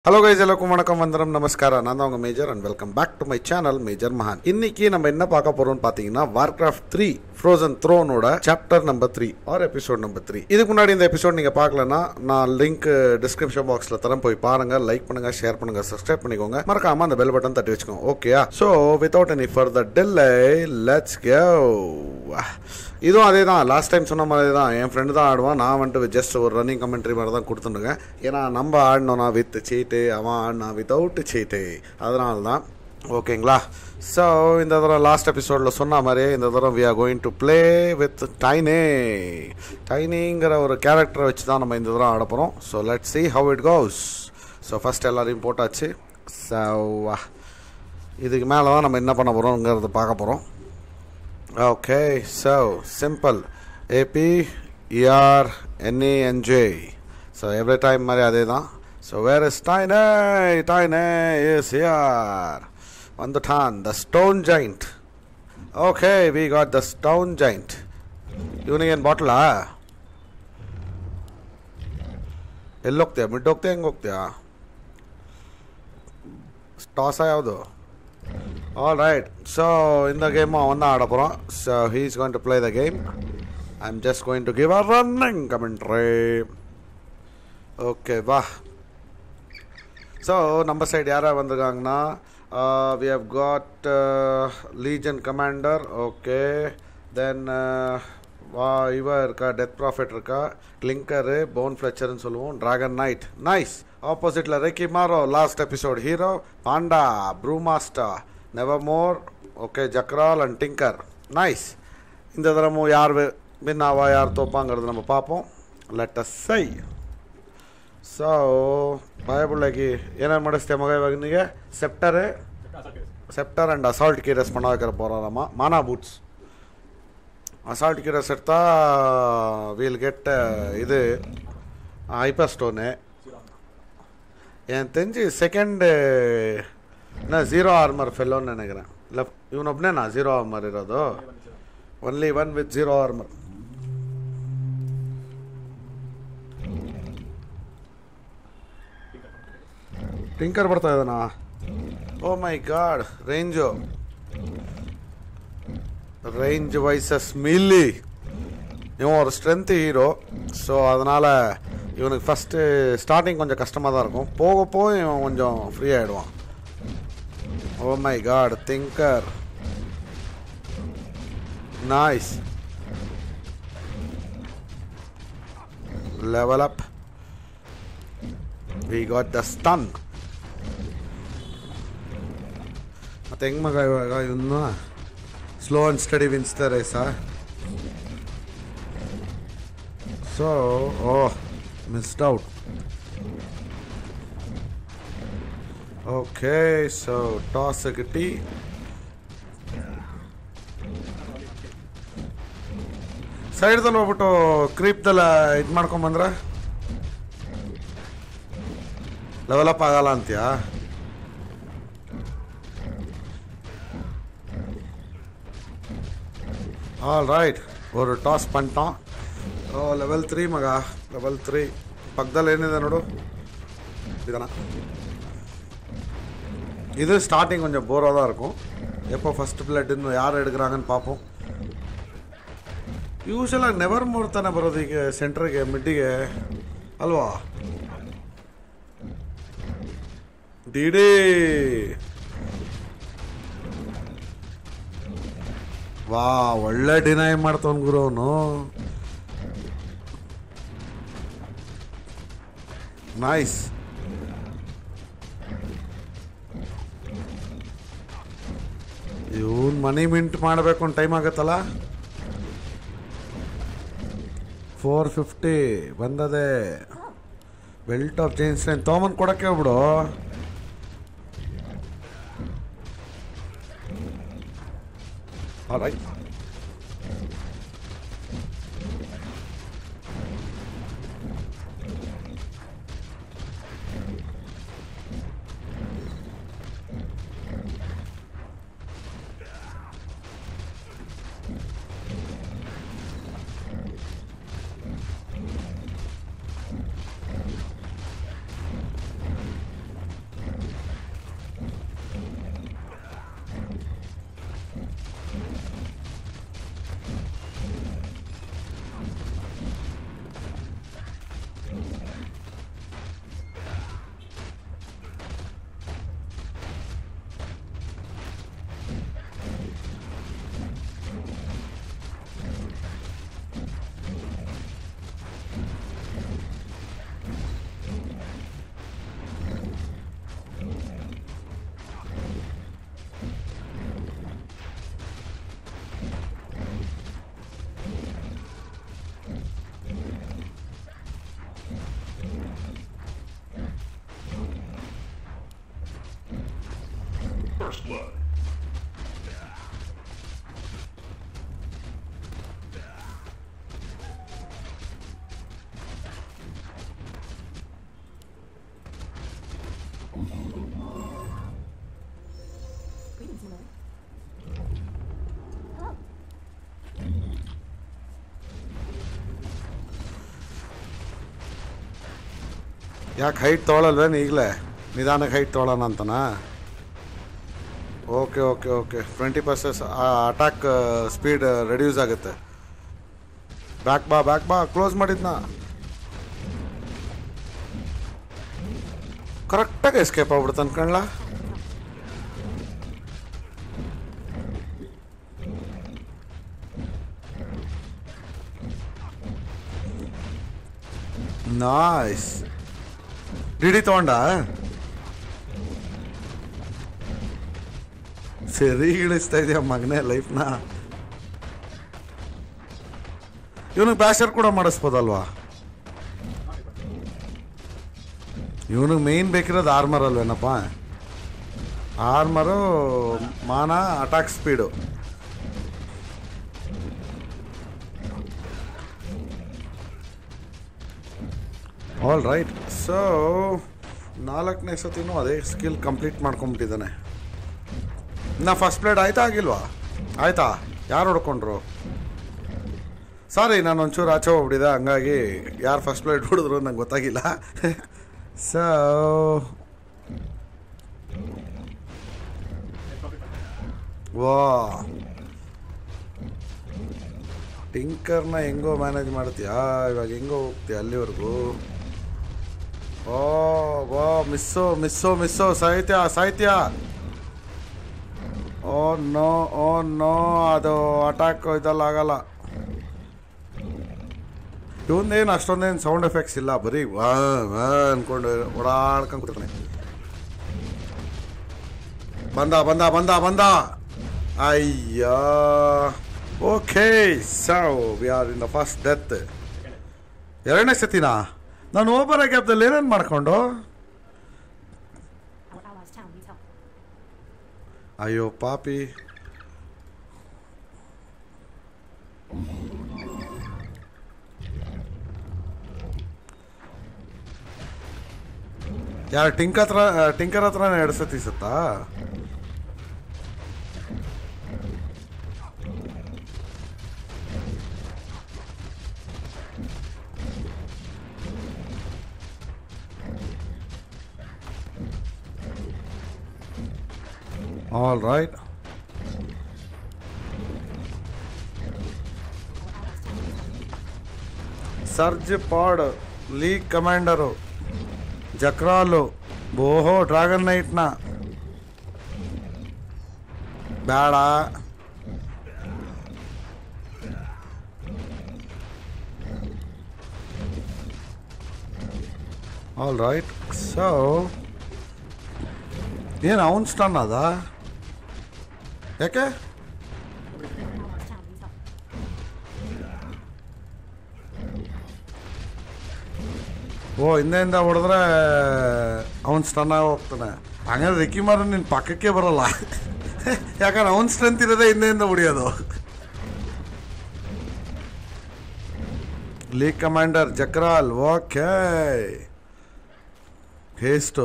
Hello guys எல்லாருக்கும் வணக்கம் வந்தனம் நமஸ்காரம் நான் தான் உங்க Major and welcome back to my channel Major மகான் இன்னைக்கு நம்ம என்ன பார்க்க போறோம்னு பாத்தீங்கன்னா வார்கிராஃப்ட் த்ரீ ஃப்ரோசன் த்ரோனோட chapter number three or episode number three இதுக்கு முன்னாடி இந்த எபிசோட் நீங்க பார்க்கலனா நான் லிங்க் டிஸ்கிரிப்ஷன் பாக்ஸ்ல தரேன் போய் பாருங்க லைக் பண்ணுங்க ஷேர் பண்ணுங்க சப்ஸ்கிரைப் பண்ணிக்கோங்க மறக்காம அந்த பெல் பட்டன் தட்டி வச்சுக்கோங்க ஓகேயா ஸோ வித்தவுட் எனி ஃபர்தர் டில்லை லெட்ஸ் கோ இதுவும் அதே தான் லாஸ்ட் டைம் சொன்ன மாதிரி தான் என் ஃப்ரெண்டு தான் ஆடுவான் நான் வந்துட்டு ஜஸ்ட் ஒரு ரன்னிங் கமெண்ட்ரி மாதிரி தான் கொடுத்துருங்க ஏன்னா நம்ம ஆடினோன்னா வித் சீட்டு அவன் ஆடினா வித்தவுட் சீட்டு அதனால தான் ஓகேங்களா ஸோ இந்த தடவை லாஸ்ட் எபிசோடில் சொன்ன மாதிரியே இந்த தடவை we are going to play with டைனே டைனிங்கிற ஒரு கேரக்டரை வச்சு தான் நம்ம இந்த தடவை ஆட போகிறோம் so let see how it goes so first எல்லாரையும் போட்டாச்சு ஸோ இதுக்கு மேலே தான் நம்ம என்ன பண்ண போகிறோங்கிறத பார்க்க போகிறோம் Okay, so simple. A P E R N A N J. So every time மாதிரி அதே தான் ஸோ வேர் இஸ் டைனே டைனே இஸ் ஹியர் வந்துட்டான் the stone joint okay we got the stone joint ಇವನಿಗೇನು ಬಾಟ್ಲಾ ಎಲ್ಲಿ ಹೋಗ್ತೀಯ ಮಿಡ್ ಹೋಗ್ತೀಯ ಹೆಂಗೆ ಹೋಗ್ತೀಯಾ ಟಾಸ ಯಾವುದು all right so in the game ಅವನ್ನ ಆಡ போகிறோம் so he is going to play the game I am just going to give a running commentary okay வா ஸோ நம்ம சைடு யாராக வந்திருக்காங்கன்னா we have got Legion Commander okay then வா இவ இருக்கா டெத் ப்ராஃபிட் இருக்கா கிளிங்கரு போன் ஃப்ளெச்சர்னு சொல்லுவோம் ட்ராகன் நைட் நைஸ் ஆப்போசிட்டில் ரெக்கி மாரோ last episode hero panda brewmaster Nevermore okay ஜக்ரால் அண்ட் டிங்கர் நைஸ் இந்த தடமும் யார் வின் ஆவா யார் தோப்பாங்கிறது நம்ம பார்ப்போம் லெட் அஸ் சை ಸೊ ಭಯಬುಳ್ಳಾಗಿ ಏನೇನು ಮಾಡಿಸ್ತೇ ಮಗ ಇವಾಗ ನಿನಗೆ scepter scepter and assault cuirass பண்ண வைக்கிற போகிறோம் நம்ம மானா பூட்ஸ் அசால்ட் கீரஸ் எடுத்தா வீல் கெட் இது ஹைப்பர் ஸ்டோனு எனக்கு தெரிஞ்சு செகண்டு என்ன ஜீரோ ஆர்மர் ஃபெல்லோன்னு நினைக்கிறேன் இல்லை ಇವನು ಒಬ್ಬನೇನಾ ಜೀರೋ ಆರ್ಮರ್ ಇರೋದು only one with zero armour Tinker ಬರ್ತಾ ಇದ್ದಾನಾ oh my god range range வைசஸ் மில்லி இவன் ஒரு ஸ்ட்ரென்த்து ஹீரோ ஸோ அதனால் இவனுக்கு ஃபஸ்ட்டு ஸ்டார்டிங் கொஞ்சம் கஷ்டமாக தான் இருக்கும் போக போக இவன் கொஞ்சம் ஃப்ரீ ஆகிடுவான் oh my god Tinker nice level up we got the stun ಮತ್ತೆ ಹೆಂಗ್ ಮಗ ಇವಾಗ ಇವನ್ನ slow and steady wins the race so oh missed out okay so toss ಗಿಟ್ಟಿ ಸೈಡ್ದಲ್ಲಿ ಹೋಗ್ಬಿಟ್ಟು ಕ್ರೀಪ್ದೆಲ್ಲ ಇದು ಮಾಡ್ಕೊಂಬಂದ್ರೆ ಲೆವೆಲ್ ಅಪ್ ಆಗಲ್ಲ ಅಂತೀಯಾ ஆல் ரைட் ஒரு ಟಾಸ್ பண்ணிட்டோம் ಓ ಲೆವೆಲ್ ತ್ರೀ ಮಗ ಲೆವೆಲ್ ತ್ರೀ ಪಕ್ಕದಲ್ಲಿ ಏನಿದೆ ನೋಡು ಇದನ್ನ இது ஸ்டார்டிங் கொஞ்சம் போராக தான் இருக்கும் எப்போ ஃபஸ்ட் பிளட் இன்னும் யார் எடுக்கிறாங்கன்னு பார்ப்போம் ಯೂಶಲಾಗಿ ನೆವರ್ ಮೋರ್ ತಾನೆ ಬರೋದು ಈಗ ಸೆಂಟ್ರಿಗೆ ಮಿಡ್ಡಿಗೆ ಅಲ್ವಾ ಡಿಡಿ ವಾ ಒಳ್ಳೆ ಡಿನೈ ಮಾಡ್ತಾವನ್ ಗುರು ಅವನು ನೈಸ್ ಇವನ್ ಮನಿ ಮಿಂಟ್ ಮಾಡಬೇಕು ಅಂತ ಟೈಮ್ ಆಗತ್ತಲ್ಲ ಫೋರ್ ಫಿಫ್ಟಿ ಬಂದದೆ ಬೆಲ್ಟ್ ಆಫ್ ಜೇನ್ಸ್ ತೊಗೊಂಬಂದು ಕೊಡಕ್ಕೆ ಹೋಗ್ಬಿಡು All right. First blood. Greetings, Miller. Hello. ಯಾಕೆ ಹೈಟ್ ತೊಗೊಳಲ್ವೇನು ಈಗಲೇ ನಿಧಾನಕ್ಕೆ ಹೈಟ್ ತೊಗೊಳೋಣ ಅಂತನಾ okay okay okay twenty percent attack speed reduce ಆಗುತ್ತೆ ಬ್ಯಾಕ್ ಬಾ ಬ್ಯಾಕ್ ಬಾ ಕ್ಲೋಸ್ ಮಾಡಿದ್ನಾ ಕರೆಕ್ಟಾಗಿ ಎಸ್ಕೇಪ್ ಆಗ್ಬಿಡ್ತು ಅನ್ಕಣ್ಲ ನಾಯ್ಸ್ ಡಿಡಿ ತಗೊಂಡ ಸರಿ ಇಳಿಸ್ತಾ ಇದೆಯಾ ಮಗನೇ ಲೈಫ್ನ ಇವನಿಗೆ ಬ್ಯಾಷರ್ ಕೂಡ ಮಾಡಿಸ್ಬೋದಲ್ವಾ ಇವನಿಗೆ ಮೇಯ್ನ್ ಬೇಕಿರೋದು ಆರ್ಮರ್ ಅಲ್ವೇನಪ್ಪ armour mana attack speed all right so ನಾಲ್ಕನೇ ಸತಿನೂ ಅದೇ ಸ್ಕಿಲ್ ಕಂಪ್ಲೀಟ್ ಮಾಡ್ಕೊಂಬಿಟ್ಟಿದ್ದಾನೆ ನಾ ಫಸ್ಟ್ ಪ್ಲೇಡ್ ಆಯ್ತಾ ಆಗಿಲ್ವಾ ಆಯ್ತಾ ಯಾರು ಹೊಡ್ಕೊಂಡ್ರು ಸಾರಿ ನಾನು ಒಂಚೂರು ಆಚೆ ಹೋಗ್ಬಿಟ್ಟಿದೆ ಹಂಗಾಗಿ ಯಾರು ಫಸ್ಟ್ ಪ್ಲೇಟ್ ಹೊಡೆದ್ರು ನಂಗೆ ಗೊತ್ತಾಗಿಲ್ಲ ಸೊ ವಾ ಟಿಂಕರ್ನ ಹೆಂಗೋ ಮ್ಯಾನೇಜ್ ಮಾಡ್ತೀಯಾ ಇವಾಗ ಹೆಂಗೋ ಹೋಗ್ತೀಯ ಅಲ್ಲಿವರೆಗೂ ಓ ವಾ ಮಿಸ್ಸು ಮಿಸ್ಸು ಮಿಸ್ಸು ಸಾಹಿತ್ಯ ಸಾಹಿತ್ಯ ಓ ನೋ ಓ ನೋ ಅದು ಅಟ್ಯಾಕ್ ಇದೆಲ್ಲ ಆಗಲ್ಲ ಇವನ್ನೇನು ಅಷ್ಟೊಂದೇನು ಸೌಂಡ್ ಎಫೆಕ್ಟ್ಸ್ ಇಲ್ಲ ಬರೀ ವಾ ವಾ ಅನ್ಕೊಂಡು ಓಡಾಡ್ಕೊಂಡು ಕೂತಿರ್ತಾನೆ ಬಂದ ಬಂದ ಬಂದ ಬಂದ ಅಯ್ಯ okay so we are in the first death ಎರಡನೇ ಸತಿನಾ ನಾನು ಓಪನ್ ಗ್ಯಾಪ್ದಲ್ಲಿ ಏನೇನು ಮಾಡ್ಕೊಂಡು Our allies' town needs help. ಅಯ್ಯೋ ಪಾಪಿ ಯಾರು ಟಿಂಕ್ ಹತ್ರ ಟಿಂಕರ್ ಹತ್ರನೇ ಎರಡು ಸತಿ ಸತ್ತಾ ಆಲ್ ರೈಟ್ ಸರ್ಜ್ ಪಾಡ್ ಲೀಗ್ ಕಮಾಂಡರು ಜಕ್ರಾಲು ಓಹೋ ಡ್ರ್ಯಾಗನ್ ನೈಟ್ನ ಬೇಡ ಆಲ್ ರೈಟ್ ಸೊ ಏನು ಅವನ್ ಸ್ಟನ್ ಅದ ಯಾಕೆ Our allies' town needs help. ಓ ಹಿಂದೆಯಿಂದ ಹೊಡೆದ್ರೆ ಅವನ್ ಸ್ಟನ್ ಆಗಿ ಹೋಗ್ತಾನೆ ಹಂಗಾದ್ರೆ ರಿಕ್ಕಿ ಮಾರ ನಿನ್ನ ಪಕ್ಕಕ್ಕೆ ಬರಲ್ಲ ಯಾಕಂದ್ರೆ ಅವನ್ ಸ್ಟ್ರೆಂತ್ ಇರೋದೇ ಹಿಂದೆಯಿಂದ ಹೊಡಿಯೋದು ಲೀಗ್ ಕಮಾಂಡರ್ ಜಕ್ರಾಲ್ ಓಕೆ ಹೇಸ್ಟು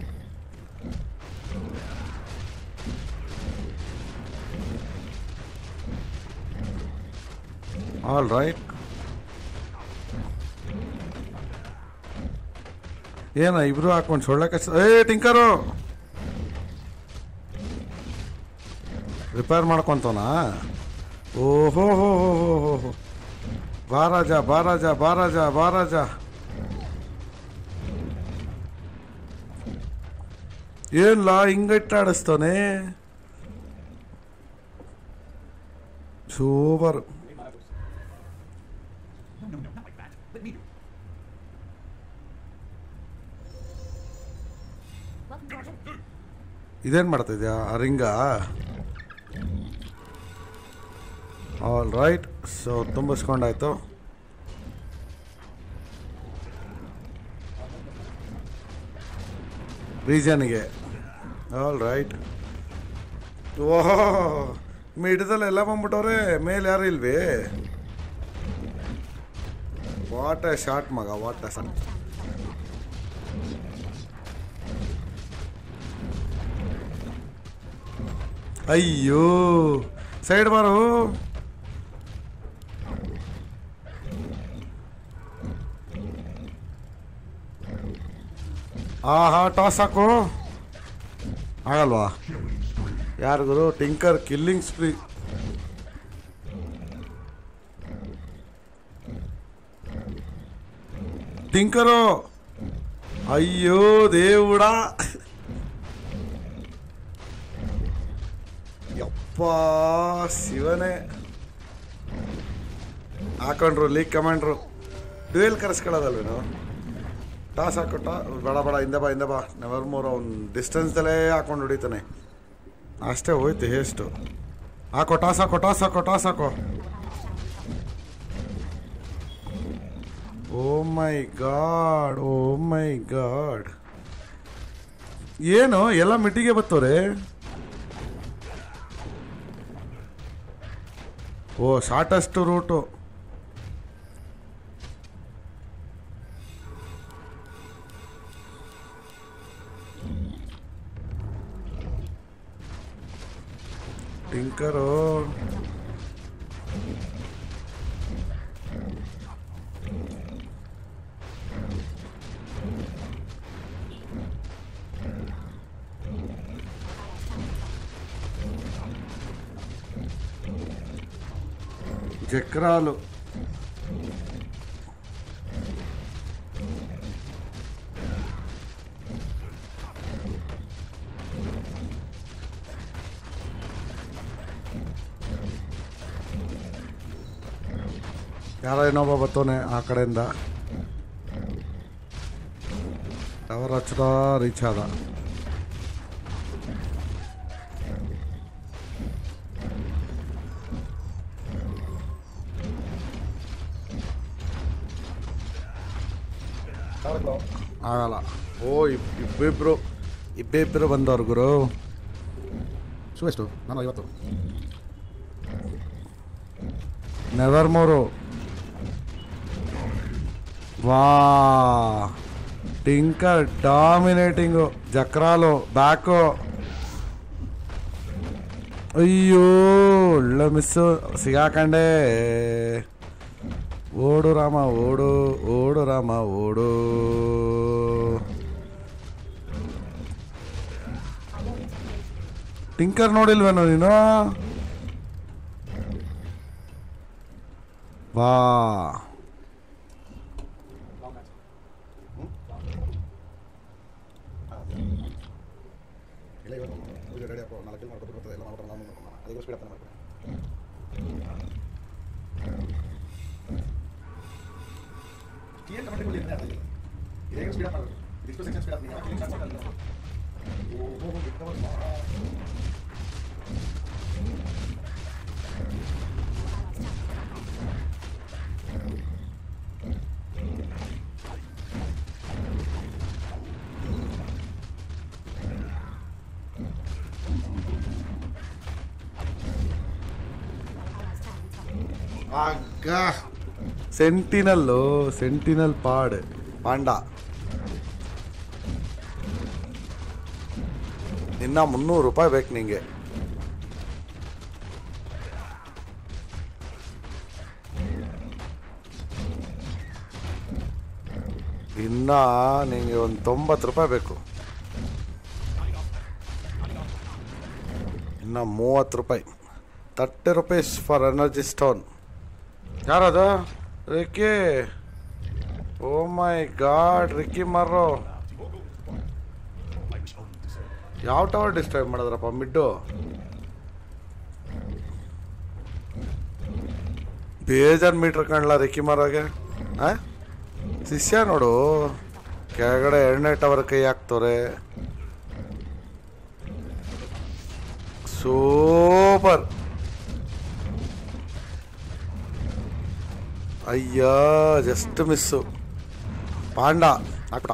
ಆಲ್ ರೈಟ್ ಏನ ಇಬ್ರು ಹಾಕೊಂಡು ಸೊಳ್ಳೆ ಕಷ್ಟ ಏ ಟಿಂಕರು ರಿಪೇರ್ ಮಾಡ್ಕೊಂತವನ ಓಹೋ ಹೋ ಹೋ ಹೋ ಹೋ ಹೋ ಬಾರಾಜ ಬಾರಾಜ ಬಾರಾಜ ಬಾರಾಜ ಏನ್ಲ ಹಿಂಗಟ್ಟಾಡಿಸ್ತಾನೆ super No, no, no, not like that. Let me do it. Welcome to our village. ಇದೇನು ಮಾಡ್ತಿದ್ಯಾ ಆ ರಿಂಗ ಆಲ್ ರೈಟ್ ಸೊ ತುಂಬಿಸ್ಕೊಂಡಾಯ್ತು ರೀಜನ್ಗೆ ಆಲ್ ರೈಟ್ ಓಹೋ ಮಿಡ್ದಲ್ಲಿ ಎಲ್ಲ ಬಂದ್ಬಿಟ್ಟವ್ರೆ ಮೇಲೆ ಯಾರು ಇಲ್ವೇ ವಾಟ್ ಎ ಶಾರ್ಟ್ ಮಗ ವಾಟ್ ಎ ಶಾರ್ಟ್ ಅಯ್ಯೋ ಸೈಡ್ ಬಾರು ಆಹಾ ಟಾಸ್ ಹಾಕು ಆಗಲ್ವಾ ಯಾರಿಗೂ ಟಿಂಕರ್ ಕಿಲ್ಲಿಂಗ್ ಸ್ಪ್ರೀ ಟಿಂಕರು ಅಯ್ಯೋ ದೇವುಡ ಯಪ್ಪ ಶಿವನೇ ಹಾಕೊಂಡ್ರು ಲೀಗ್ ಕಮಾಂಡ್ರು ಡ್ಯೂಯಲ್ ಕರೆಸ್ಕೊಳ್ಳೋದಲ್ವೇನು ಟಾಸ್ ಹಾಕೋ ಟಾ ಬೇಡ ಬೇಡ ಹಿಂದೆ ಬಾ ಹಿಂದೆ ಬಾ ನೆವರ್ ಮೂರ್ ಅವ್ನು ಡಿಸ್ಟೆನ್ಸ್ದಲ್ಲೇ ಹಾಕೊಂಡು ಹೊಡಿತಾನೆ ಅಷ್ಟೇ ಹೋಯ್ತು ಹೇಸ್ಟು ಹಾಕೋ ಟಾಸ್ ಹಾಕೋ ಟಾಸ್ ಹಾಕೋ ಟಾಸ್ ಹಾಕೋ ಓ my god O my god ಏನು ಎಲ್ಲ ಮಿಟ್ಟಿಗೆ ಬತ್ತವ್ರೆ ಓ ಶಾರ್ಟೆಸ್ಟ್ ರೂಟು ಟಿಂಕರು చక్రాలు ಯಾರೋ ಇನ್ನೊಬ್ಬ ಬರ್ತವನೆ ಆ ಕಡೆಯಿಂದ ಟವರ್ ಹಚ್ಚದ ರೀಚ್ ಆದ ಆಗಲ್ಲ ಓ ಇಬ್- ಇಬ್ಬಿಬ್ರು ಇಬ್ಬಿಬ್ರು ಬಂದವ್ರು ಗುರು ಶೂ ಎಷ್ಟು ನಾನು ಐವತ್ತು ನೆವರ್ ಮೋರು ವಾ ಟಿಂಕರ್ ಡಾಮಿನೇಟಿಂಗು ಜಕ್ರಾಲು ಬ್ಯಾಕು ಅಯ್ಯೋ ಒಳ್ಳೆ ಮಿಸ್ಸು ಸಿಗಾಕಂಡೆ ಓಡು ರಾಮ ಓಡು ಓಡು ರಾಮ ಓಡು ಟಿಂಕರ್ ನೋಡಿಲ್ವೇನೋ ನೀನು ವಾ TN comfortable ಇದ್ರೆ ಅದೇ. ಇದೇನು speed up ಆಗೋದು? ಇದಿಷ್ಟು section speed up ನೀವು killing start ಮಾಡಲ್ಲ. ಓ, ಓ, ಓ, recover ಮಾಡು. ಆಗ ಸೆಂಟಿನಲ್ಲು ಸೆಂಟಿನಲ್ ಪಾಡ್ ಪಾಂಡ ಇನ್ನ ಮುನ್ನೂರು ರೂಪಾಯಿ ಬೇಕು ನಿಂಗೆ ಇನ್ನ ನಿಂಗೆ ಒಂದು ತೊಂಬತ್ತು ರೂಪಾಯಿ ಬೇಕು ಇನ್ನ ಮೂವತ್ತು ರೂಪಾಯಿ thirty rupees for energy stone ಯಾರದು Riki oh my god Riki ಮಾರೋ ಯಾವ ಟವರ್ ಡಿಸ್ಟ್ರೈಬ್ ಮಾಡಿದ್ರಪ್ಪ ಮಿಡ್ಡು ಬೇಜಾನ್ ಮೀಟ್ರ್ ಕಾಣಲ್ಲ ರಿಕ್ಕಿ ಮಾರೋಗೆ ಆ ಶಿಷ್ಯ ನೋಡು ಕೆಳಗಡೆ ಎರಡನೇ ಟವರ್ ಕೈ ಹಾಕ್ತವ್ರೆ ಸೂಪರ್ ಅಯ್ಯ ಜಸ್ಟ್ ಮಿಸ್ಸು ಪಾಂಡ ಹಾಕ್ಬಿಟ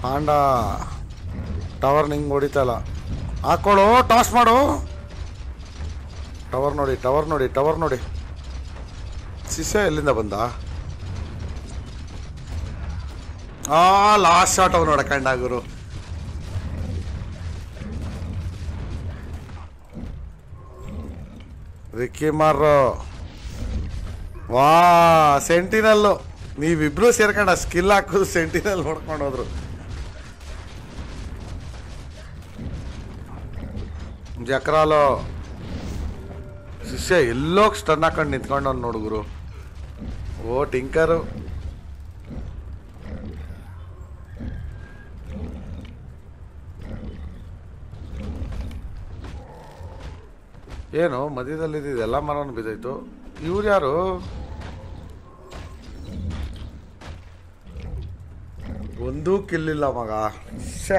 ಪಾಂಡ ಟವರ್ ನಿಂಗೆ ಹೊಡಿತಲ್ಲ ಹಾಕೊಳ್ಳು ಟಾಸ್ ಮಾಡು ಟವರ್ ನೋಡಿ ಟವರ್ ನೋಡಿ ಟವರ್ ನೋಡಿ ಶಿಷ್ಯ ಎಲ್ಲಿಂದ ಬಂದ ಆ ಲಾಸ್ಟ್ ಶಾಟ್ ಅವ್ನು ನೋಡಕಂಡ ಗುರು ರಿಕ್ಕಿ ಮಾರ್ರೋ ವಾ ಸೆಂಟಿನಲ್ಲು ನೀವಿಬ್ರು ಸೇರ್ಕೊಂಡ ಸ್ಕಿಲ್ ಹಾಕೋದು ಸೆಂಟಿನಲ್ ನೋಡ್ಕೊಂಡು ಹೋದ್ರು ಜಕ್ರಾಲು ಶಿಷ್ಯ ಎಲ್ಲೋ ಸ್ಟನ್ ಹಾಕೊಂಡು ನಿಂತ್ಕೊಂಡು ಅವ್ನು ನೋಡುಗುರು ಓ ಟಿಂಕರು ಏನು ಮಧ್ಯದಲ್ಲಿ ಇದೆಲ್ಲ ಮರನು ಬಿದ್ದೈತು ಇವ್ರು ಯಾರು ಒಂದೂ ಕಿಲ್ಲಿಲ್ಲ ಮಗ ಶ್ಯಾ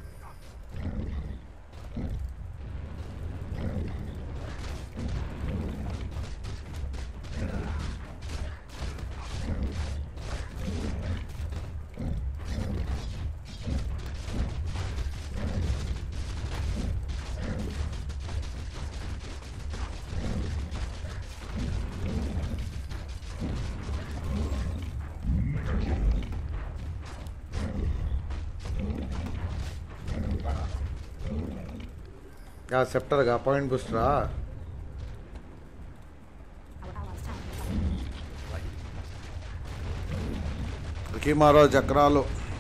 ಯಾ ಸೆಪ್ಟರ್ಗ ಪಾಯಿಂಟ್ ಬೂಸ್ಟ್ರಾ Our allies' tower is up. Riki మారో చక్రాలు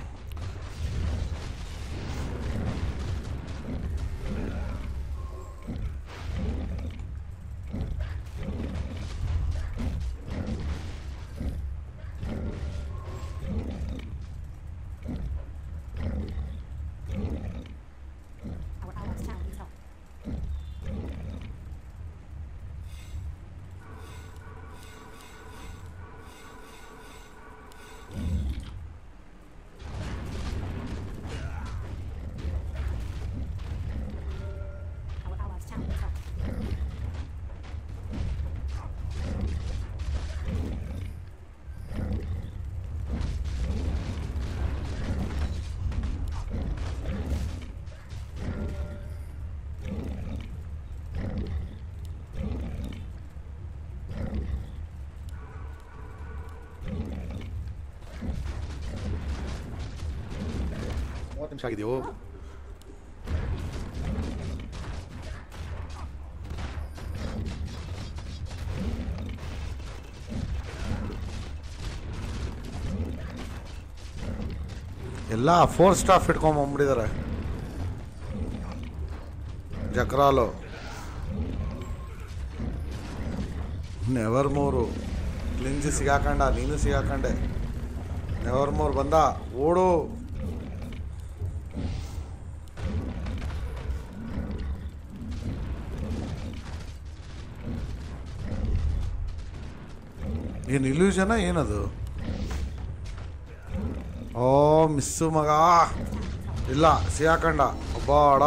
Our allies' tower is up. Our allies' tower is up. ಮೂವತ್ತು ನಿಮಿಷ ಆಗಿದೆಯೋ ಎಲ್ಲ ಫೋರ್ ಸ್ಟಾಫ್ ಇಟ್ಕೊಂಬಂದ್ಬಿಟ್ಟಿದ್ದಾರೆ ಜಕ್ರಾಲು ನೆವರ್ ಮೂರು ಲಿಂಜಿ ಸಿಗಾಕಂಡ ನೀನು ಸಿಗಾಕಂಡೆ ನೆವರ್ ಮೂರ್ ಬಂದ ಓಡು ಏನು ಇಲ್ಯೂಷನ ಏನದು ಓ ಮಿಸ್ಸು ಮಗ ಇಲ್ಲ ಸಿಗಾಕಂಡ ಅಬ್ಬಾಡ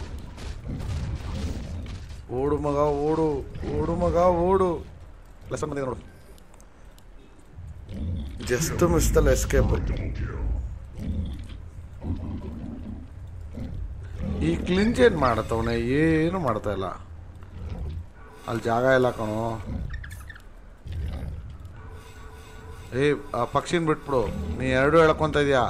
ಓಡು ಮಗ ಓಡು ಓಡು ಮಗ ಓಡು ಲೆಸನ್ ಬಂದಿದೆ ನೋಡು ಜಸ್ಟ್ ಮಿಸ್ ದ ಎಸ್ಕೇಪ್ ಈ ಕ್ಲಿಂಚ್ ಏನು ಮಾಡತ್ತವನೆ ಏನು ಮಾಡ್ತಾ ಇಲ್ಲ ಅಲ್ಲಿ ಜಾಗ ಇಲ್ಲ ಕಣೋ ಏ ಆ ಪಕ್ಷಿನ ಬಿಟ್ಬಿಡು ನೀ ಎರಡು ಹೇಳ್ಕೊಂತ ಇದೀಯಾ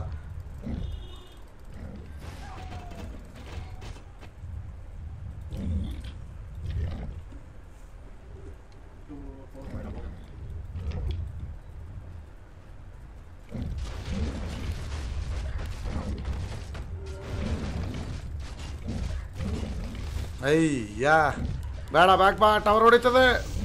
ಅಯ್ಯ ಬೇಡ ಬ್ಯಾಕ್ ಬಾ ಟವರ್ ಹೊಡಿತದೆ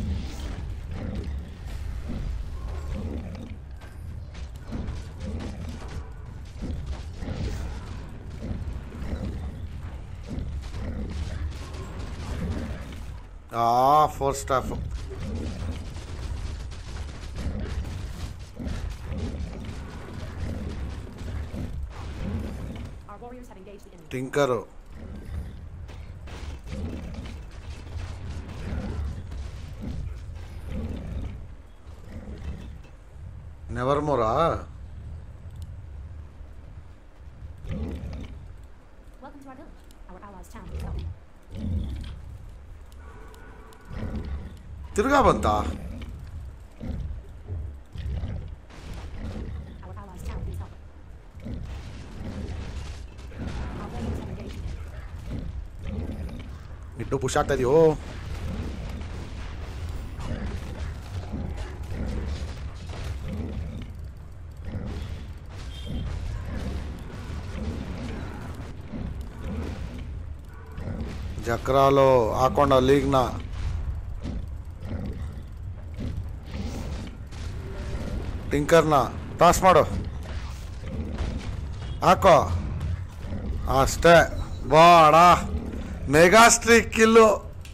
ಆ force staff Our warriors have engaged the enemy. Tinker Nevermore to our village. Our allies' town is up. ತಿರ್ಗಾ ಬಂತಾ Our allies' town is up. Our veterans have engaged. ಇಟ್ಟು ಪುಷ್ ಆಗ್ತಾ ಇದೆಯೋ ಜಕ್ರಾಲು ಹಾಕೊಂಡ ಲೀಗ್ನ ಟಿಂಕರ್ನ toss ಮಾಡು ಹಾಕೋ ಅಷ್ಟೇ ಬಾಡ ಮೆಗಾಸ್ಟ್ರಿಕ್ ಕಿಲ್ಲು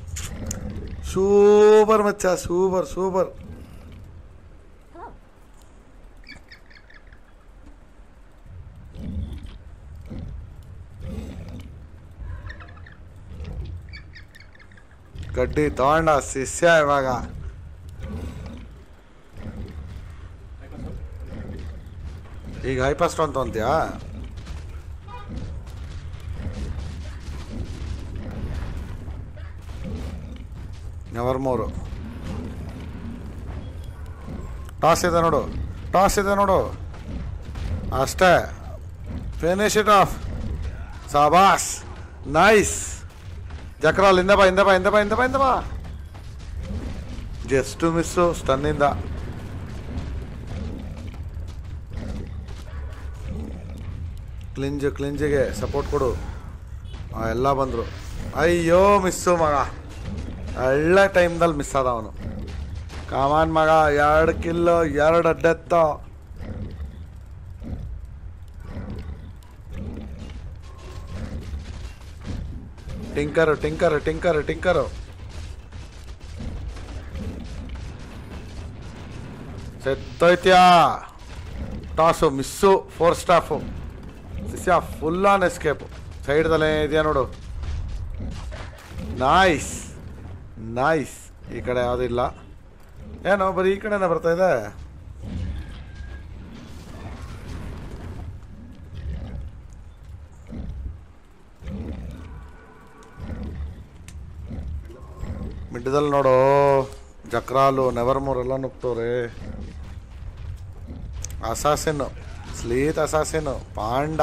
ಸೂಪರ್ ಮಚ್ಚ ಸೂಪರ್ ಸೂಪರ್ Hello. ಗಡ್ಡಿ ತಗೊಂಡ ಶಿಷ್ಯ ಇವಾಗ ಈಗ ಹೈಪಸ್ಟ್ ಅಂತ ಅಂತೀಯಾ ನೆವರ್ ಮೂರು ಟಾಸ್ ಇದೆ ನೋಡು ಟಾಸ್ ಇದೆ ನೋಡು ಅಷ್ಟೇ ಫಿನಿಶ್ ಇಟ್ ಆಫ್ ಸಾಬಾಸ್ ನೈಸ್ ಜಕ್ರಾಲ್ ಹಿಂದೆ ಬಾ ಹಿಂದೆ ಬಾ ಹಿಂದೆ ಬಾ ಹಿಂದೆ ಬಾ ಹಿಂದೆ ಬಾ ಜಸ್ಟ್ ಮಿಸ್ಸು ಸ್ಟನ್ನಿಂದ ಕ್ಲಿಂಜ್ ಕ್ಲಿಂಜಿಗೆ ಸಪೋರ್ಟ್ ಕೊಡು ಆ, ಎಲ್ಲ ಬಂದರು ಅಯ್ಯೋ ಮಿಸ್ಸು ಮಗ ಒಳ್ಳೆ ಟೈಮ್ದಲ್ಲಿ ಮಿಸ್ ಆದ ಅವನು ಕಾಮಾನ್ ಮಗ ಎರಡು ಕಿಲ್ಲು ಎರಡು death Tinker Tinker Tinker Tinker ಸೆತ್ತೋಯ್ತ್ಯಾ ಟಾಸು ಮಿಸ್ಸು ಫೋರ್ ಸ್ಟಾಫು ಶಿಷ್ಯ ಫುಲ್ ಆನ್ ಎಸ್ಕೇಪು ಸೈಡ್ದಲ್ಲೇ ಇದೆಯಾ ನೋಡು ನಾಯ್ಸ್ ನಾಯ್ಸ್ ಈ ಕಡೆ ಯಾವುದೂ ಇಲ್ಲ ಏನೋ ಬರೀ ಈ ಕಡೆನೇ ಬರ್ತಾ ಇದೆ ಮಿಡ್ದಲ್ಲಿ ನೋಡು ಜಕ್ರಾಲು ನೆವರ್ಮೋರ್ ಎಲ್ಲ ನುಗ್ತವ್ರೆ ಅಸಾಸಿನ್ ಸ್ಲೀತ್ ಅಸಾಸಿನ್ ಪಾಂಡ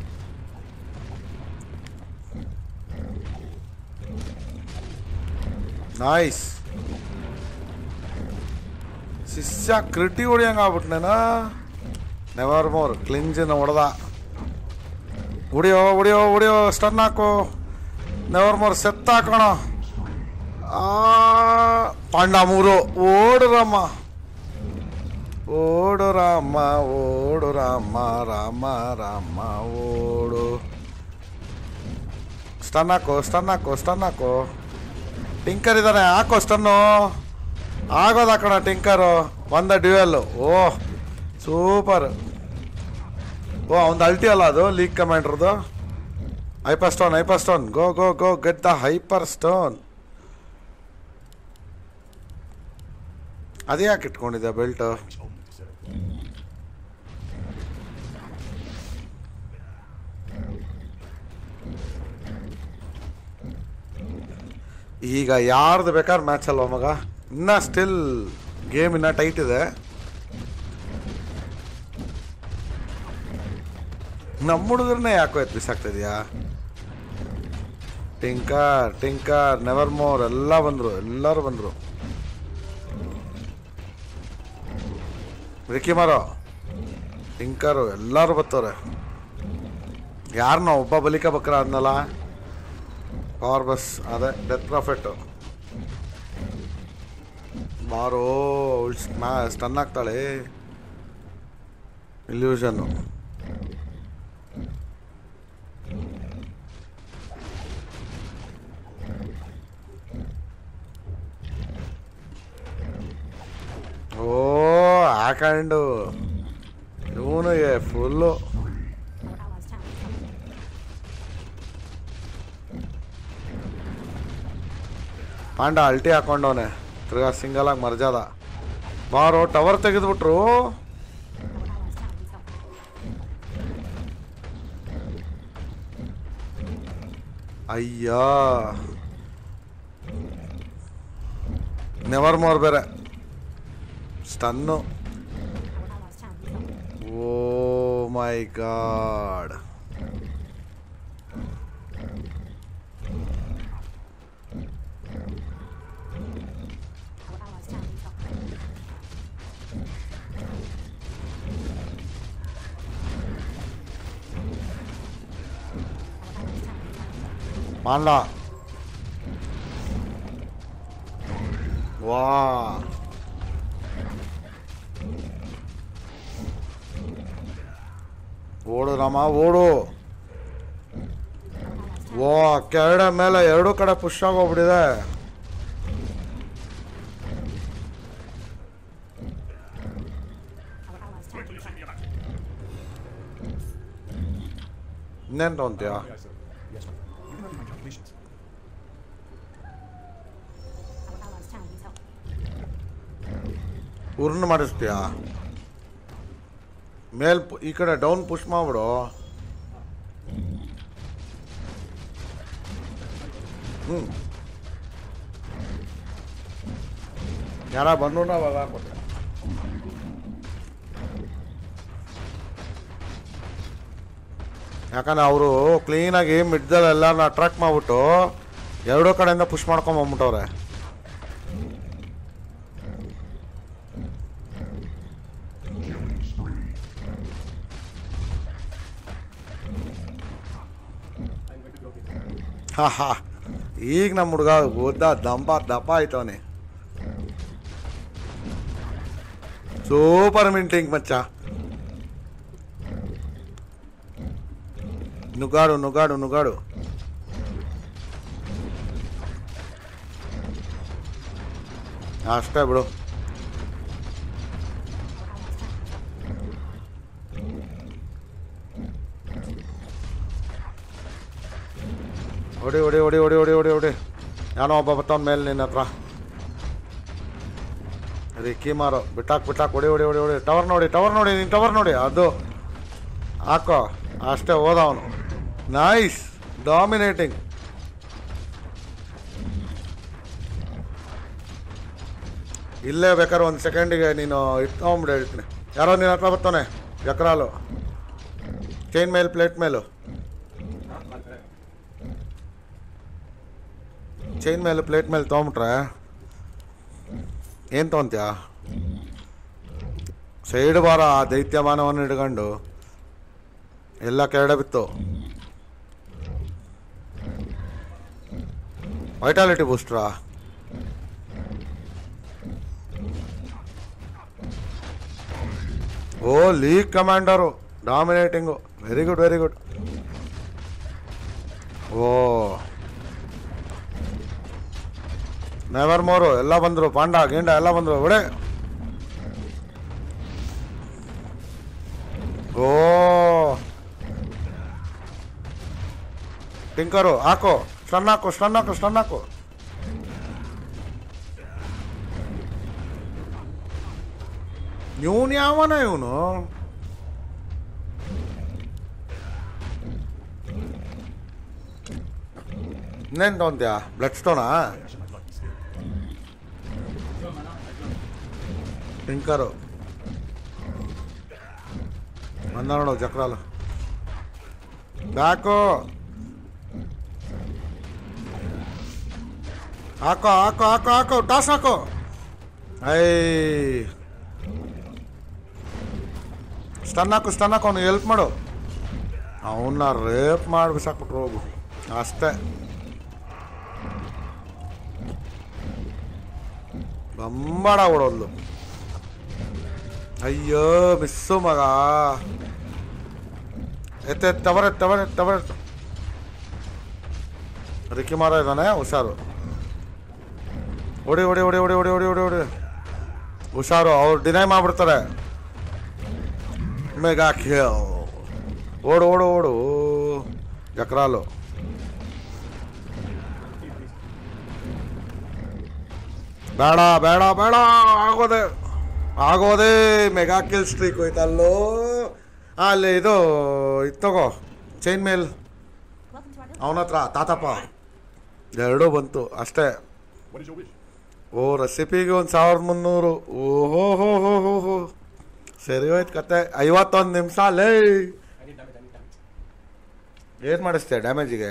ನಾಯ್ಸ್ ಶಿಷ್ಯ ಕ್ರಿಟಿ ಹೊಡಿಯಂಗ ಆಗ್ಬಿಟ್ನೇನ ನೆವರ್ ಮೋರ್ ಕ್ಲಿಂಜಿನ ಹೊಡೆದ ಹೊಡಿಯೋ ಹೊಡಿಯೋ ಹೊಡಿಯೋ ಸ್ಟನ್ ಹಾಕು ನೆವರ್ ಮೋರ್ ಸೆತ್ತ ಹಾಕೋಣ ಆ ಪಾಂಡ ಮೂರು ಓಡು ರಾಮ ಓಡು ರಾಮ ಓಡು ರಾಮ ರಾಮ ರಾಮ ಓಡು ಸ್ಟನ್ ಹಾಕು ಸ್ಟನ್ ಹಾಕು ಸ್ಟನ್ ಹಾಕು ಟಿಂಕರ್ ಇದ್ದಾನೆ ಹಾಕೋ ಸ್ಟನ್ನು ಆಗೋದು ಹಾಕೋಣ ಟಿಂಕರು ಒಂದ ಡ್ಯೂಯಲ್ಲು ಓ ಸೂಪರ್ ಓ ಅವ್ನು ಅಲ್ಟಿ ಅಲ್ಲ ಅದು ಲೀಗ್ ಕಮಾಂಡ್ರದು hyper stone hyper stone go go go get the hyper stone ಅದೇ ಯಾಕೆ ಇಟ್ಕೊಂಡಿದ್ದೆ ಬೆಲ್ಟ್ ಈಗ ಯಾರ್ದು ಬೇಕಾದ್ರೆ ಮ್ಯಾಚ್ ಅಲ್ವ ಮಗ ಇನ್ನ ಸ್ಟಿಲ್ ಗೇಮ್ ಇನ್ನ ಟೈಟ್ ಇದೆ ನಮ್ಮ ಹುಡುಗರನ್ನೇ ಯಾಕೋ ಎತ್ತು ಬಿಸಾಕ್ತಾ ಇದೆಯಾ ಟಿಂಕರ್ ಟಿಂಕರ್ ನೆವರ್ ಮೋರ್ ಎಲ್ಲ ಬಂದರು ಎಲ್ಲರೂ ಬಂದರು ರಿಕಿ ಮಾರೋ ಟಿಂಕರು ಎಲ್ಲರೂ ಬರ್ತವ್ರೆ ಯಾರನ್ನ ಒಬ್ಬ ಬಲಿಕ ಬಕ್ರ ಅಂದಲ್ಲ ಪವರ್ ಬಸ್ ಅದೇ ಡೆತ್ ಪ್ರಾಫಿಟ್ಟು ಬಾರೋ ಸ್ನಾ ಸ್ಟನ್ ಆಗ್ತಾಳೆ ಇಲ್ಯೂಷನ್ನು ಓ ಹಾಕೊಂಡು ಇವನಿಗೆ full Our allies' town is up. Panda ulti ಹಾಕೊಂಡವನೆ ತಿರ್ಗಾ ಸಿಂಗಲ್ ಆಗಿ ಮರ್ಜಾದ ಬಾರೋ ಟವರ್ ತೆಗೆದ್ಬಿಟ್ರು Our allies' town is up. ಅಯ್ಯೋ ನೆವರ್ ಮೋರ್ ಬೇರೆ stun Our allies' town is up. Oh my god Our allies' town is up. Our allies' town is up. ಮಾಡಲ ವಾ ಓಡು ರಾಮ ಓಡು ಓ ಕೆರಡೆ ಮೇಲೆ ಎರಡು ಕಡೆ ಪುಷ್ ಆಗೋಗ್ಬಿಟ್ಟಿದೆ Our allies' town is up. ಇನ್ನೇನು ತೊಗೊಂತೀಯ Yes, sir. Yes, sir. You can do my calculations. Our allies' town is up. ಉರ್ನ್ ಮಾಡಿಸ್ತೀಯ ಮೇಲ್ ಪು- ಈ ಕಡೆ ಡೌನ್ ಪುಷ್ ಮಾಡ್ಬಿಡು ಹ್ಞೂ ಯಾರ ಬಂದ್ರು ಅವಾಗ ಹಾಕ್ಬಿಟ್ಟೆ ಯಾಕಂದ್ರೆ ಅವರು ಕ್ಲೀನಾಗಿ ಮಿಡ್ದಲ್ಲಿ ಎಲ್ಲಾರನ್ನ ಅಟ್ರಾಕ್ಟ್ ಮಾಡ್ಬಿಟ್ಟು ಎರಡೂ ಕಡೆಯಿಂದ ಪುಷ್ ಮಾಡ್ಕೊಂಡ್ ಬಂದ್ಬಿಟ್ಟವ್ರೆ I'm going to go get ಹಾ ಹಾ ಈಗ ನಮ್ಮ ಹುಡುಗ ಓದ್ದ ದಂಪ ದಪ್ಪ ಆಯ್ತವನೆ ಸೂಪರ್ ಮಿಂಟಿಂಗ್ ಮಚ್ಚ ನುಗ್ಗಾಡು ನುಗ್ಗಾಡು ನುಗ್ಗಾಡು ಅಷ್ಟೇ ಬಿಡು ಹೊಡಿ ಹೊಡಿ ಹೊಡಿ ಹೊಡಿ ಹೊಡಿ ಹೊಡಿ ಹೊಡಿ ಯಾನೋ ಒಬ್ಬ ಬರ್ತಾವ ಮೇಲೆ ನಿನ್ನ ಹತ್ರ ರಿಕ್ಕಿ ಮಾರೋ ಬಿಟ್ಟಾಕ್ ಬಿಟ್ಟಾಕ್ ಹೊಡಿ ಹೊಡಿ ಹೊಡಿ ಹೊಡಿ ಟವರ್ ನೋಡಿ ಟವರ್ ನೋಡಿ ನೀನು ಟವರ್ ನೋಡಿ ಅದು ಹಾಕೋ ಅಷ್ಟೇ ಹೋದ ಅವನು ನೈಸ್ ಡಾಮಿನೇಟಿಂಗ್ ಇಲ್ಲೇ ಬೇಕಾದ್ರೆ ಒಂದು ಸೆಕೆಂಡಿಗೆ ನೀನು ಇಟ್ಕೊಂಬಿಡಿ ಹೇಳ್ತೀನಿ ಯಾರೋ ನಿನ್ನ ಹತ್ರ ಬರ್ತಾನೆ ಎಕರಾಲು chain mail plate mail chain mail plate mail ತೊಗೊಂಬಿಟ್ರೆ ಏನು ತೊಗೊಂತೀಯ ಸೈಡ್ ಬಾರ ಆ ದೈತ್ಯ ಮಾನವನ್ನು ಹಿಡ್ಕೊಂಡು ಎಲ್ಲ ಕೆರಡೆ ಬಿತ್ತು ವೈಟಾಲಿಟಿ ಬೂಸ್ಟ್ರಾ oh League Commander dominating very good very good oh Nevermore ಎಲ್ಲ ಬಂದರು ಪಾಂಡ ಗೀಂಡ ಎಲ್ಲ ಬಂದರು ಒಡೆ ಓ ಟಿಂಕರು ಹಾಕು ಸ್ಟನ್ ಹಾಕು ಸ್ಟನ್ ಹಾಕು ಸ್ಟನ್ ಹಾಕು ಇವನು ಯಾವನ ಇವನು ಇನ್ನೇನು ತೊಗೊಂತೀಯ ಬ್ಲಡ್ ಸ್ಟೋನಾ my lucky skill. ಟಿಂಕರು ಬಂದ ನೋಡು ಚಕ್ರಾಲು ಬ್ಯಾಕು ಹಾಕೋ ಹಾಕೋ ಹಾಕೋ ಹಾಕೋ ಟಾಸ್ ಹಾಕೋ ಐ ಸ್ಟನ್ ಹಾಕು ಸ್ಟನ್ ಹಾಕು ಅವ್ನಿಗೆ ಹೆಲ್ಪ್ ಮಾಡು ಅವನ್ನ ರೇಪ್ ಮಾಡಿ ಬಿಸಾಕ್ಬಿಟ್ರು ಹೋಗು ಅಷ್ಟೇ ಬಂಬಾಡ ಓಡೋದ್ಲು ಅಯ್ಯೋ ಮಿಸ್ಸು ಮಗ ಎತ್ತೆ ಟವರ್ ಟವರ್ ಟವರ್ ರಿಕ್ಕಿ ಮಾರ ಇದ್ದಾನೆ ಹುಷಾರು ಹೊಡಿ ಹೊಡಿ ಹೊಡಿ ಹೊಡಿ ಹೊಡಿ ಹೊಡಿ ಹೊಡಿ ಹೊಡಿ ಹುಷಾರು ಅವ್ರು ಡಿನೈ ಮಾಡ್ಬಿಡ್ತಾರೆ ಮೆಗಾ ಖೇಲ್ ಓಡು ಓಡು ಓಡು ಜಕ್ರಾಲು ಬೇಡ ಬೇಡ ಬೇಡ ಆಗೋದೆ ಆಗೋದೇ ಮೆಗಾ ಕಿಲ್ ಸ್ಟ್ರೀಕ್ ಹೋಯ್ತಲ್ಲೋ ಅಲ್ಲಿ ಇದು ಇದು ತಗೋ chain mail Welcome to our ಅವನ ಹತ್ರ ತಾತಪ್ಪ ಎರಡೂ ಬಂತು ಅಷ್ಟೇ What is your wish? ಓ ರೆಸಿಪಿಗೆ ಒಂದು ಸಾವಿರದ ಮುನ್ನೂರು ಓಹೋ ಹೋ ಹೋ ಹೋ ಹೋ ಸರಿ ಹೋಯ್ತು ಕತೆ ಐವತ್ತೊಂದು ನಿಮಿಷ ಲೇ I need damage, I need damage. ಏನು ಮಾಡಿಸ್ತೀಯ ಡ್ಯಾಮೇಜಿಗೆ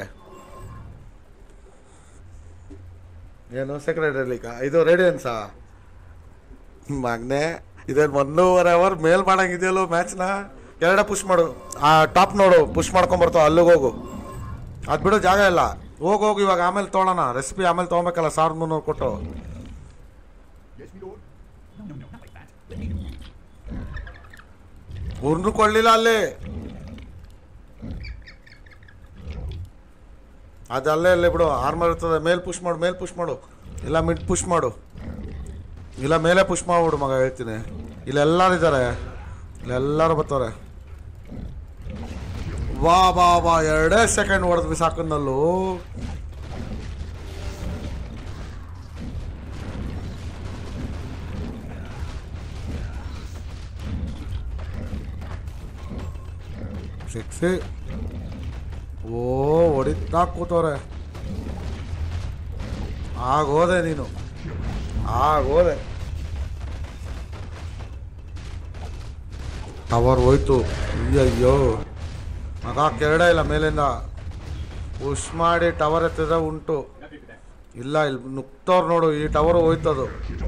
ಏನು ಸೆಕ್ರೆಟರಿ ಇದು ರೇಡಿಯನ್ಸಾ ಮಗ್ನೆ ಇದೇನು ಒಂದೂವರೆ ಅವರ್ ಮೇಲ್ ಮಾಡಂಗಿದೆಯಲ್ಲೋ ಮ್ಯಾಚ್ನ ಎರಡೇ ಪುಷ್ ಮಾಡು ಆ ಟಾಪ್ ನೋಡು ಪುಷ್ ಮಾಡ್ಕೊಂಬರ್ತಾವ ಅಲ್ಲಿಗೆ ಹೋಗು ಅದು ಬಿಡೋ ಜಾಗ ಇಲ್ಲ ಹೋಗಿ ಹೋಗಿ ಇವಾಗ ಆಮೇಲೆ ತೊಗೊಳೋಣ ರೆಸಿಪಿ ಆಮೇಲೆ ತೊಗೊಬೇಕಲ್ಲ ಸಾವಿರದ ಮುನ್ನೂರು ಕೊಟ್ಟು Yes, my lord. No, no, no, not like that. Let me do ಉರ್ನು ಕೊಳ್ಳಿಲ್ಲ ಅಲ್ಲಿ ಅದು ಅಲ್ಲೇ ಅಲ್ಲೇ ಬಿಡು ಆರ್ಮರ್ ಇರ್ತದೆ ಮೇಲ್ ಪುಷ್ ಮಾಡು ಮೇಲ್ ಪುಷ್ ಮಾಡು ಇಲ್ಲ ಮಿಡ್ ಪುಷ್ ಮಾಡು ಇಲ್ಲ ಮೇಲೆ ಪುಷ್ ಮಾಡ್ಬಿಡು ಮಗ ಹೇಳ್ತೀನಿ ಇಲ್ಲೆಲ್ಲರೂ ಇದ್ದಾರೆ ಇಲ್ಲೆಲ್ಲರೂ ಬರ್ತಾರೆ ವಾ ಬಾ ಬಾ ಎರಡೇ ಸೆಕೆಂಡ್ ಹೊಡೆದು ಬಿಸಾಕನ್ನಲ್ಲೂ ಸಿಕ್ಸಿ ಓ ಹೊಡಿತಾ ಕೂತವ್ರೆ ಆಗೋದೆ ನೀನು ಆಗೋದೆ ಟವರ್ ಹೋಯ್ತು ಅಯ್ಯಯ್ಯೋ ಮಗ ಕೆರಡೆ ಇಲ್ಲ ಮೇಲಿಂದ ಪುಷ್ ಮಾಡಿ ಟವರ್ ಎತ್ತಿದ್ರೆ ಉಂಟು ಇಲ್ಲ ಇಲ್ಲಿ ನುಗ್ತವ್ರು ನೋಡು ಈ ಟವರ್ ಹೋಯ್ತದು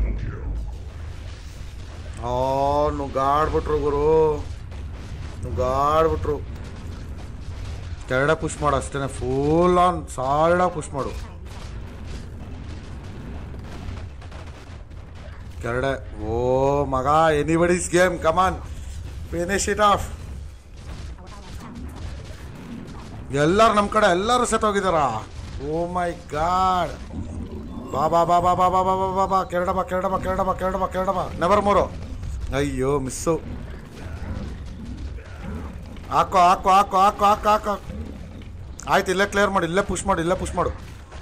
ಆ ನುಗ್ಗಾಡ್ಬಿಟ್ರು ಗುರು ನುಗ್ಗಾಡ್ಬಿಟ್ರು ಕೆರಡೆ ಪುಷ್ ಮಾಡು ಅಷ್ಟೇ ಫುಲ್ ಆನ್ ಸಾಲ್ಡ ಪುಷ್ ಮಾಡು ಕೆರಡೆ ಓ ಮಗ anybody's game come on finish it off ಎಲ್ಲರೂ ನಮ್ಮ ಕಡೆ ಎಲ್ಲರೂ ಸತ್ತೋಗಿದಾರ ಓ ಮೈ ಗಾಡ್ ಬಾ ಬಾ ಬಾ ಬಾ ಬಾ ಬಾ ಬಾ ಬಾ ಬಾ ಬಾ ಕೆರಡ ಬಾ ಕೆರಡ ಬಾ ಕೆರಡ ಬಾ ಕೆರಡ ಬಾ ಕೆರಡ ಬಾ ನೆವರ್ ಮೂರು ಅಯ್ಯೋ ಮಿಸ್ಸು ಹಾಕೋ ಹಾಕೋ ಹಾಕೋ ಹಾಕೋ ಹಾಕೋ ಹಾಕೋ ಆಯ್ತು ಇಲ್ಲೇ ಕ್ಲಿಯರ್ ಮಾಡಿ ಇಲ್ಲೇ ಪುಷ್ ಮಾಡು ಇಲ್ಲೇ ಪುಷ್ ಮಾಡು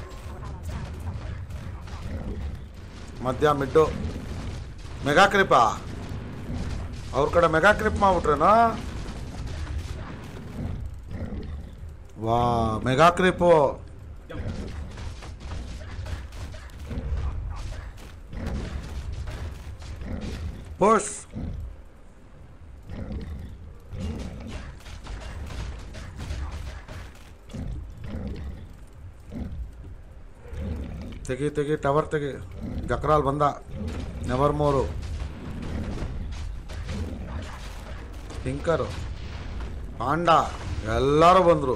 ಮಧ್ಯ ಮಿಡ್ಡು ಮೆಗಾ ಕ್ರಿಪಾ ಅವ್ರ ಕಡೆ ಮೆಗಾ ಕ್ರಿಪ್ ಮಾಡ್ಬಿಟ್ರೇನಾ ವಾ ಮೆಗಾ ಕ್ರಿಪು ಪುಷ್ ತೆಗಿ ತೆಗಿ ಟವರ್ ತೆಗಿ ಜಕ್ರಾಲ್ ಬಂದ ನೆವರ್ ಮೋರು ಟಿಂಕರು ಪಾಂಡ ಎಲ್ಲರೂ ಬಂದರು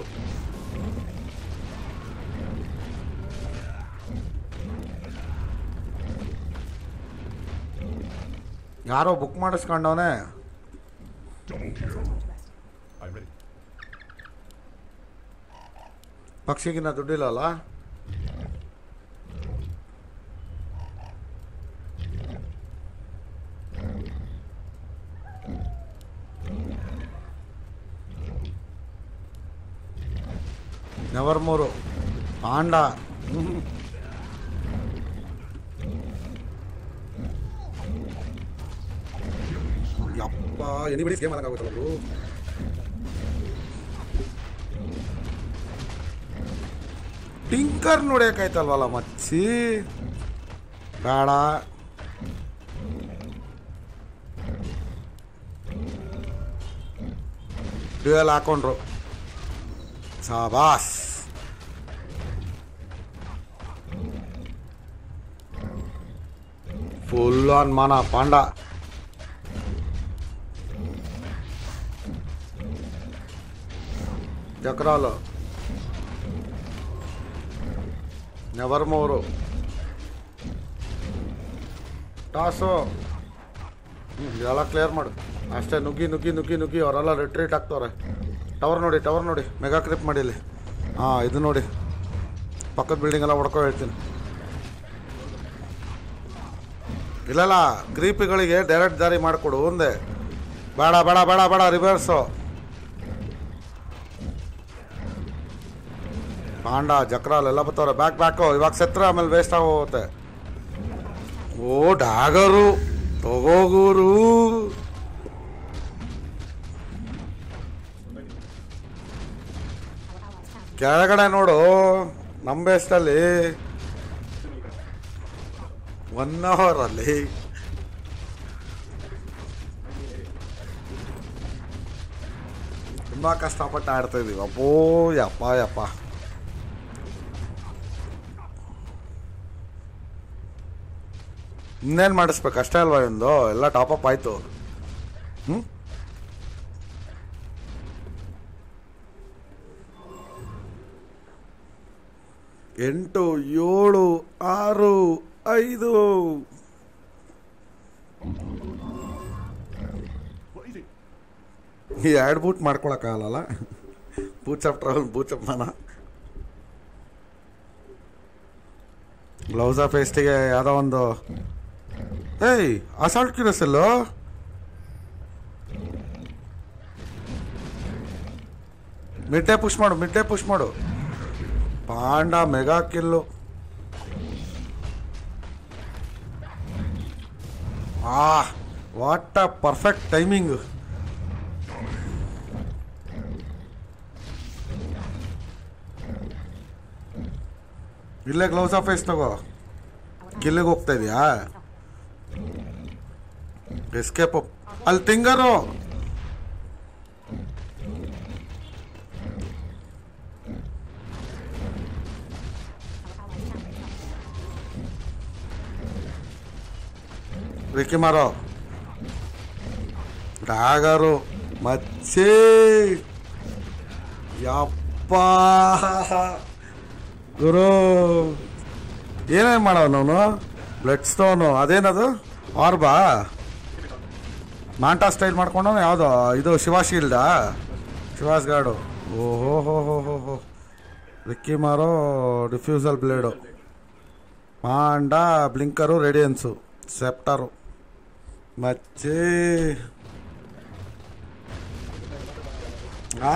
ಯಾರೋ ಬುಕ್ ಮಾಡಿಸ್ಕೊಂಡವನೆ I'm ready. ಪಕ್ಷಿಗಿನ್ನ ದುಡ್ಡಿಲ್ಲಲ್ಲ ನೆವರ್ ಮೂರು ಪಾಂಡ ಯಪ್ಪ ಎನಿಬಡಿ ಗೇಮ್ ಆಗೋಗುತ್ತಲ್ಲ ಬ್ರೋ ಟಿಂಕರ್ ನೋಡ್ಬೇಕಾಯ್ತಲ್ವಲ್ಲ ಮಚ್ಚಿ ಬೇಡ ಡ್ಯೂಯಲ್ ಹಾಕೊಂಡ್ರು ಸಾಬಾಸ್ full on mana panda ಚಕ್ರಾಲು never ಮೋರು toss ಹ್ಞೂ ಇದೆಲ್ಲ ಕ್ಲಿಯರ್ ಮಾಡು ಅಷ್ಟೇ ನುಗ್ಗಿ ನುಗ್ಗಿ ನುಗ್ಗಿ ನುಗ್ಗಿ ಅವರೆಲ್ಲ ರಿಟ್ರೀಟ್ ಆಗ್ತವ್ರೆ ಟವರ್ ನೋಡಿ ಟವರ್ ನೋಡಿ ಮೆಗಾ ಕ್ರಿಪ್ ಮಾಡಿಲಿ ಹಾಂ ಇದು ನೋಡಿ ಪಕ್ಕದ ಬಿಲ್ಡಿಂಗ್ ಎಲ್ಲ ಹೊಡ್ಕೊ ಹೇಳ್ತೀನಿ ಇಲ್ಲಲ್ಲ ಕ್ರೀಪಿಗಳಿಗೆ ಡೈರೆಕ್ಟ್ ದಾರಿ ಮಾಡಿಕೊಡು ಒಂದೇ ಬೇಡ ಬೇಡ ಬೇಡ ಬೇಡ ರಿವರ್ಸು ಪಾಂಡ ಜಕ್ರಾಲ್ ಎಲ್ಲ ಬರ್ತಾವ್ರೆ ಬ್ಯಾಕ್ ಬ್ಯಾಕು ಇವಾಗ ಸತ್ರ ಆಮೇಲೆ ವೇಸ್ಟ್ ಆಗೋಗುತ್ತೆ ಓ ಡಾಗರು ತಗೋಗೂರು ಕೆಳಗಡೆ ನೋಡು ನಮ್ಮ ಬೇಸ್ಟಲ್ಲಿ ಒನ್ ಅವರ್ ಅಲ್ಲಿ ತುಂಬಾ ಕಷ್ಟಪಟ್ಟು ಆಡ್ತಾ ಇದೀವಿ ಅಪ್ಪೋ ಯಪ್ಪ ಯಪ್ಪ ಇನ್ನೇನು ಮಾಡಿಸ್ಬೇಕು ಅಷ್ಟೇ ಅಲ್ವಾ ಒಂದು ಎಲ್ಲ ಟಾಪ್ ಅಪ್ ಆಯ್ತು ಹ್ಞೂ ಎಂಟು ಏಳು ಆರು ಐದು ಈಸಿ ಈ ಎರಡು ಬೂಟ್ ಮಾಡ್ಕೊಳಕ್ಕಾಗಲ್ಲ boots of travel boots of mana gloves of ವೇಸ್ಟಿಗೆ ಯಾವುದೋ ಒಂದು ಏಯ್ ಅಸಾಲ್ಟ್ ಕ್ಯೂರಸ್ ಎಲ್ಲೋ ಮಿಡ್ಡೇ ಪುಷ್ ಮಾಡು ಮಿಡ್ಡೇ ಪುಷ್ ಮಾಡು ಪಾಂಡ ಮೆಗಾ ಕಿಲ್ಲು ಆ ವಾಟ್ ಅ ಪರ್ಫೆಕ್ಟ್ ಟೈಮಿಂಗ್ ಇಲ್ಲೇ ಗ್ಲೌಸ್ ಆಫ್ ಫೇಸ್ ತಗೋ ಕಿಲ್ಲಿಗೆ ಹೋಗ್ತಾ ಇದೆಯಾ ಎಸ್ಕೇಪ್ ಅಲ್ಲಿ ತಿಂಗರು ವಿಕ್ಕಿ ಮಾರೋ ಡಾಗರು ಮಚ್ಚಿ ಯಪ್ಪ ಗುರು ಏನೇನು ಮಾಡವ ಅವನು ಬ್ಲಡ್ ಸ್ಟೋನು ಅದೇನದು ಆರ್ಬಾ ಮಾಂಟಾ ಸ್ಟೈಲ್ ಮಾಡ್ಕೊಂಡು ಯಾವುದೋ ಇದು ಶಿವ ಶೀಲ್ಡಾ ಶಿವಾಸ್ ಗಾರ್ಡು ಓಹೋ ಹೋ ಹೋ ಹೋ ಹೋ ವಿಕ್ಕಿ ಮಾರೋ ಡಿಫ್ಯೂಸಲ್ ಬ್ಲೇಡು ಮಾಂಡಾ ಬ್ಲಿಂಕರು ರೇಡಿಯನ್ಸು ಸೆಪ್ಟರು ಮಚ್ಚಿ ಆ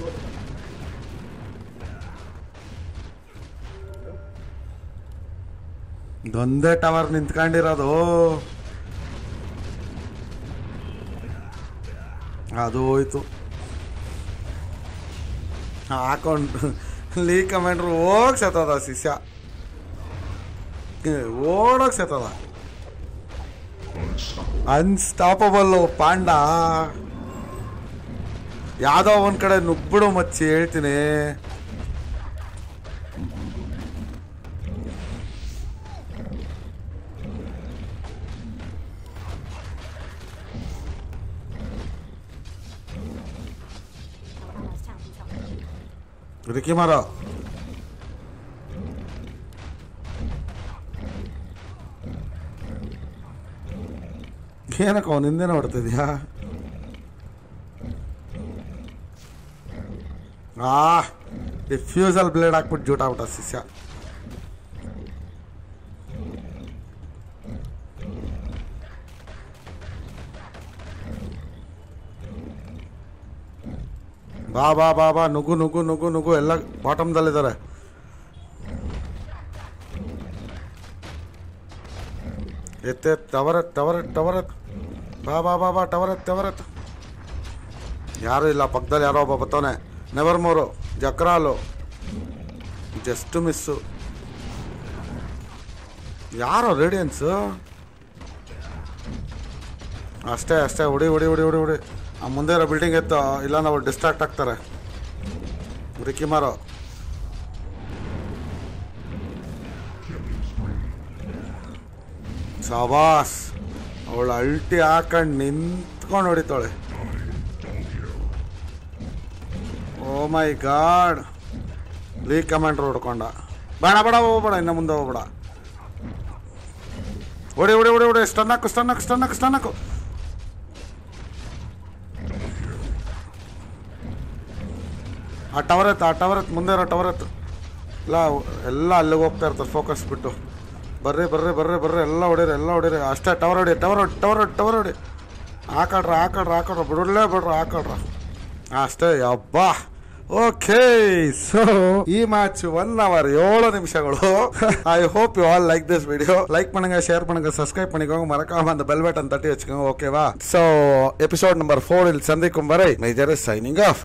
ಇದೊಂದೇ ಟವರ್ ನಿಂತ್ಕೊಂಡಿರೋದು ಅದು ಹೋಯ್ತು ಹಾಕೊಂಡು ಲೀ ಕಮೆಂಡ್ರು ಹೋಗಿ ಸತ್ತದ ಶಿಷ್ಯ ಓಡೋಗಿ ಸತ್ತದ ಅನ್ಸ್ಟಾಪಬಲ್ ಪಾಂಡ ಯಾವ್ದೋ ಒಂದ್ ಕಡೆ ನುಗ್ಬಿಡು ಮಚ್ಚಿ ಹೇಳ್ತೀನಿ ರಿಕ್ಕಿ ಮಾರೋ ಏನಕ್ಕ ಅವನು ಹಿಂದೆ ನೋಡ್ತಿದ್ಯಾ ಆ ಡಿಫ್ಯೂಸಲ್ ಬ್ಲೇಡ್ ಹಾಕ್ಬಿಟ್ಟು ಜೂಟ್ ಆಗ್ಬಿಟ್ಟ ಶಿಷ್ಯ ಬಾ ಬಾ ಬಾ ಬಾ ನುಗ್ಗು ನುಗ್ಗು ನುಗ್ಗು ನುಗ್ಗು ಎಲ್ಲ ಬಾಟಮ್ದಲ್ಲಿದ್ದಾರೆ ಎತ್ತೆ ಟವರ್ ಟವರ್ ಟವರ್ ಬಾ ಬಾ ಬಾ ಬಾ ಟವರ್ ಟವರ್ ಯಾರು ಇಲ್ಲ ಪಕ್ಕದಲ್ಲಿ ಯಾರೋ ಒಬ್ಬ ಬತ್ತವನೆ ನೆವರ್ ಮೋರು ಜಕ್ರಾಲು ಜಸ್ಟ್ ಮಿಸ್ಸು ಯಾರೋ ರೇಡಿಯನ್ಸು ಅಷ್ಟೇ ಅಷ್ಟೇ ಹೊಡಿ ಹೊಡಿ ಹೊಡಿ ಹೊಡಿ ಹೊಡಿ ಆ ಮುಂದೆ ಇರೋ ಬಿಲ್ಡಿಂಗ್ ಎತ್ತು ಇಲ್ಲ ನಾವು ಡಿಸ್ಟ್ರಾಕ್ಟ್ ಆಗ್ತಾರೆ ರಿಕ್ಕಿ ಮಾರೋ ಸವಾಸ್ ಅವಳು ಅಲ್ಟಿ ಹಾಕೊಂಡು ನಿಂತ್ಕೊಂಡು ಹೊಡಿತಾಳೆ ಓ ಮೈ ಗಾಡ್ ಲೀ ಕಮಾಂಡ್ರ್ ಹೊಡ್ಕೊಂಡ ಬೇಡ ಬೇಡ ಹೋಗ್ಬೇಡ ಇನ್ನು ಮುಂದೆ ಹೋಗ್ಬೇಡ ಹೊಡಿ ಹೊಡಿ ಹೊಡಿ ಹೊಡಿ ಸ್ಟನ್ ಹಾಕು ಸ್ಟನ್ ಹಾಕು ಸ್ಟನ್ ಹಾಕು ಸ್ಟನ್ ಹಾಕು ಆ ಟವರ್ ಎತ್ತು ಆ ಟವರ್ ಎತ್ತು ಮುಂದೆ ಇರೋ ಟವರ್ ಎತ್ತು ಇಲ್ಲ ಎಲ್ಲ ಅಲ್ಲಿಗೆ ಹೋಗ್ತಾ ಇರ್ತಾರೆ ಫೋಕಸ್ ಬಿಟ್ಟು ಬರ್ರಿ ಬರ್ರಿ ಬರ್ರಿ ಬರ್ರಿ ಎಲ್ಲ ಹೊಡೀರಿ ಎಲ್ಲ ಹೊಡೀರಿ ಅಷ್ಟೇ ಟವರ್ ಹೊಡಿ ಟವರ್ ಹೊಡಿ ಟವರ್ ಹೊಡಿ ಟವರ್ ಹೊಡಿ ಹಾಕಡ್ರ ಹಾಕಡ್ರ ಹಾಕಡ್ರ ಬಿಡಲೇ ಬಿಡ್ರ ಹಾಕಡ್ರ ಅಷ್ಟೇ ಅಬ್ಬಾ ಓಕೆ ಸೊ ಈ ಮ್ಯಾಚ್ ಒನ್ ಅವರ್ ಏಳು ನಿಮಿಷಗಳು I hope you all like this video like பண்ணுங்க ஷேர் பண்ணுங்க சப்ஸ்கிரைப் பண்ணிக்கோங்க மறக்காம அந்த பெல் பட்டன் தட்டி வச்சுக்கோங்க ஓகேவா சோ எபிசோட் நம்பர் ஃபோரில் சந்திக்கும் வரை மேஜர் சைனிங் ஆஃப்